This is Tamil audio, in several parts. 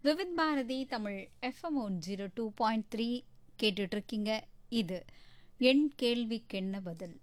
Vividh Bharati Tamil FM one zero two point three கேட்டுட்டு இருக்கீங்க இது என் கேள்விக்கென்ன பதில்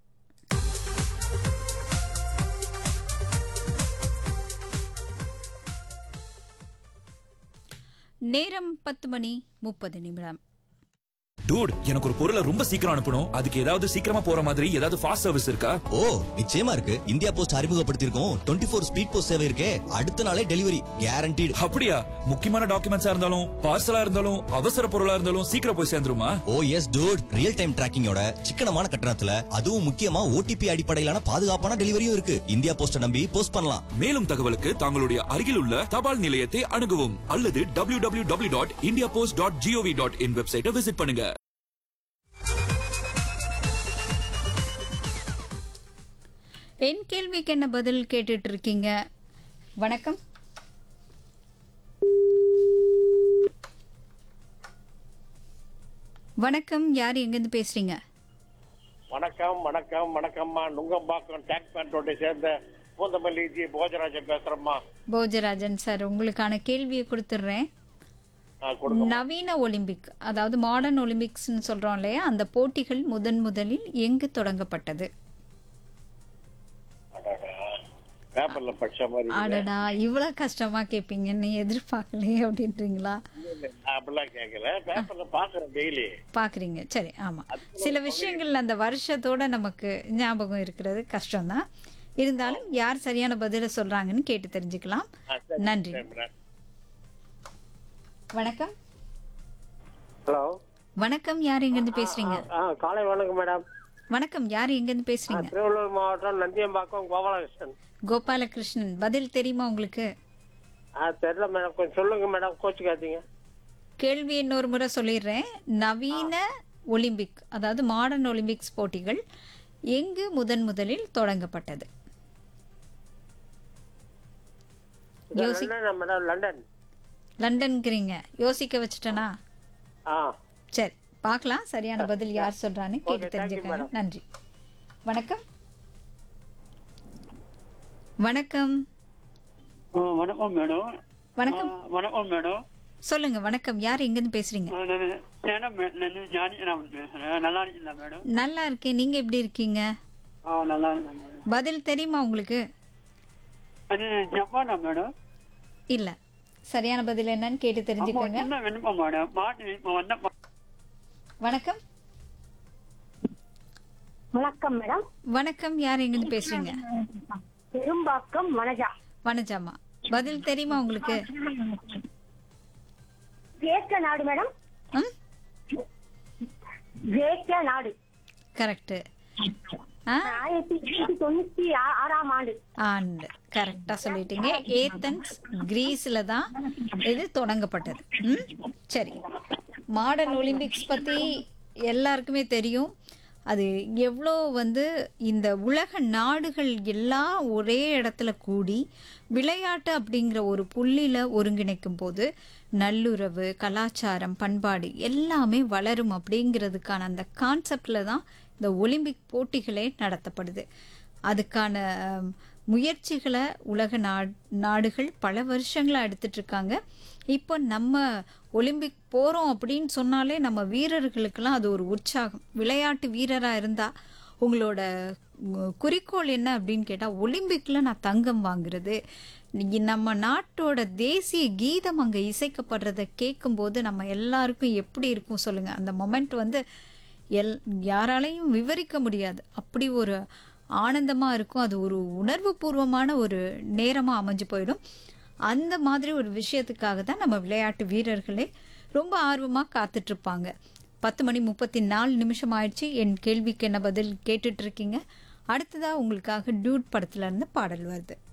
நேரம் பத்து மணி முப்பது நிமிடம் டூட் எனக்கு ஒரு பொருளை ரொம்ப சீக்கிரம் அனுப்பணும் அதுக்கு ஏதாவது சீக்கிரமா போற மாதிரி ஏதாவது ஃபாஸ்ட் சர்வீஸ் இருக்கா ஓ நிச்சயமா இருக்கு இந்தியா போஸ்ட் அறிமுகப்படுத்தியிருக்கோம் டுவெண்ட்டி ஃபோர் ஸ்பீட் போஸ்ட் சேவை இருக்கே அடுத்த நாளே டெலிவரி கேரண்டீடு அப்படியா முக்கியமான டாக்குமெண்ட்ஸா இருந்தாலும் பார்சலா இருந்தாலும் அவசர பொருளா இருந்தாலும் சீக்கிரம் போய் சேர்ந்துருமா oh yes dude real time டிராக்கிங்கோட சிக்கனமான கட்டணத்துல அதுவும் முக்கியமா ஓடிபி அடிப்படையிலான பாதுகாப்பான டெலிவரியும் இருக்கு இந்தியா போஸ்ட நம்பி போஸ்ட் பண்ணலாம் மேலும் தகவலுக்கு தங்களுடைய அருகில் உள்ள தபால் நிலையத்தை அணுகவும் அல்லது W W W dot India post dot G O V dot in வெப்சைட்டை விசிட் பண்ணுங்க என் கேள்விக்கு என்ன பதில் கேட்டுட்டு இருக்கீங்க வணக்கம் வணக்கம் யார் எங்கேருந்து பேசுறீங்க வணக்கம் வணக்கம் வணக்கம்மா நுங்கம்பாக்கம் டேக் பேண்டோட்டை சேர்ந்த பூந்தமல்லி ஜி போஜராஜன் பேசுறேம்மா போஜராஜன் சார் உங்களுக்கான கேள்வியை கொடுத்துட்றேன் ஆ, கொடுங்க நவீன ஒலிம்பிக் அதாவது மாடர்ன் ஒலிம்பிக்ஸ்னு சொல்றோம் இல்லையா அந்த போட்டிகள் முதன் முதலில் எங்கு தொடங்கப்பட்டது அடடா. பேப்பர்ல படிச்ச மாதிரி இல்ல. அடடா இவ்வளவு கஷ்டமா கேட்பீங்கன்னு எதிர்பார்க்கலையே அப்படின்றீங்களா நான் அப்படிலாம் கேட்கல பேப்பர்ல பாக்குறேன் டெய்லி பாக்குறீங்க சரி ஆமா சில விஷயங்கள் அந்த வருஷத்தோட நமக்கு ஞாபகம் இருக்கிறது கஷ்டம்தான் இருந்தாலும் யார் சரியான பதில சொல்றாங்கன்னு கேட்டு தெரிஞ்சுக்கலாம் நன்றி வணக்கம் ஹலோ வணக்கம் யார் எங்கிருந்து பேசுறீங்க ஆ காலை வணக்கம் மேடம் வணக்கம் யார் எங்கிருந்து பேசுறீங்க திருவள்ளூர் மாவட்டம் நந்தியம்பாக்கம் கோபாலகிருஷ்ணன் கோபாலகிருஷ்ணன் பதில் தெரியுமா உங்களுக்கு ஆ தெரியல மேடம் கொஞ்சம் சொல்லுங்க மேடம் கோச்சுக்காதீங்க கேள்வி இன்னொரு முறை சொல்லிடுறேன் நவீன ஒலிம்பிக் அதாவது மாடர்ன் ஒலிம்பிக்ஸ் போட்டிகள் எங்கு முதன் முதலில் தொடங்கப்பட்டது யோசி லண்டன் மேடம் லண்டன் லண்டன்கிறீங்க யோசிக்க வச்சுட்டனா ஆ சரி பார்க்கலாம் சரியான பதில் யார் சொல்றான்னு கேட்டு thank you, தெரிஞ்சுக்கங்க madam. நன்றி வணக்கம் வணக்கம் ஆ, வணக்கம் மேடம் வணக்கம் ஆ, வணக்கம் மேடம் சொல்லுங்க வணக்கம் யார் எங்கிருந்து பேசுறீங்க ஆ, நான் சேலம் மே- நான் ஜானி நான் பேசுறேன் நல்லா இருக்கீங்களா மேடம் நல்லா இருக்கேன் நீங்க எப்படி இருக்கீங்க ஆ நல்லா இருக்கேன் மேடம் பதில் தெரியுமா உங்களுக்கு அது ஜப்பானா மேடம் இல்ல சரியான பதில் என்னன்னு கேட்டு அப்போ தெரிஞ்சுக்கோங்க என்ன வேணுமா மேடம் பாட்டு இப்போ வந்த பா- வணக்கம் வணக்கம் மேடம் வணக்கம் யார் எங்கிருந்து பேசுறீங்க பெரும்பாக்கம் வனஜா வனஜாமா பதில் தெரியுமா உங்களுக்கு கிரேக்க நாடு மேடம் ம் கிரேக்க நாடு கரெக்ட் ஆ ஆயிரத்தி எண்ணூத்தி தொண்ணூத்தி ஆ- ஆறாம் ஆண்டு ஆண்டு கரெக்டா சொல்லிட்டீங்க ஏத்தன்ஸ் கிரீஸ்ல தான் இது தொடங்கப்பட்டது ம் சரி மாடர்ன் ஒலிம்பிக்ஸ் பத்தி எல்லாருக்குமே தெரியும் அது எவ்வளோ வந்து இந்த உலக நாடுகள் எல்லாம் ஒரே இடத்துல கூடி விளையாட்டு அப்படிங்கிற ஒரு புள்ளியில ஒருங்கிணைக்கும் போது நல்லுறவு கலாச்சாரம் பண்பாடு எல்லாமே வளரும் அப்படிங்கிறதுக்கான அந்த கான்செப்ட்ல தான் இந்த ஒலிம்பிக் போட்டிகளே நடத்தப்படுது அதுக்கான அம், முயற்சிகளை உலக நாட் நாடுகள் பல வருஷங்களா எடுத்துட்டு இருக்காங்க இப்போ நம்ம ஒலிம்பிக் போறோம் அப்படின்னு சொன்னாலே நம்ம வீரர்களுக்கெல்லாம் அது ஒரு உற்சாகம் விளையாட்டு வீரரா இருந்தா உங்களோட உ- குறிக்கோள் என்ன அப்படின்னு கேட்டா ஒலிம்பிக்ல நான் தங்கம் வாங்குறது நீங்க நம்ம நாட்டோட தேசிய கீதம் அங்க இசைக்கப்படுறத கேட்கும்போது நம்ம எல்லாருக்கும் எப்படி இருக்கும் சொல்லுங்க அந்த மொமெண்ட் வந்து எல் யாராலையும் விவரிக்க முடியாது அப்படி ஒரு ஆனந்தமா இருக்கும் அது ஒரு உணர்வு பூர்வமான ஒரு நேரமா அமைஞ்சு போயிடும் அந்த மாதிரி ஒரு விஷயத்துக்காக தான் நம்ம விளையாட்டு வீரர்களே ரொம்ப ஆர்வமா காத்துட்டு இருப்பாங்க பத்து மணி முப்பத்தி நாலு நிமிஷம் ஆயிடுச்சு என் கேள்விக்கு என்ன பதில் கேட்டுட்டு இருக்கீங்க அடுத்ததா உங்களுக்காக டியூட் படத்துல இருந்து பாடல் வருது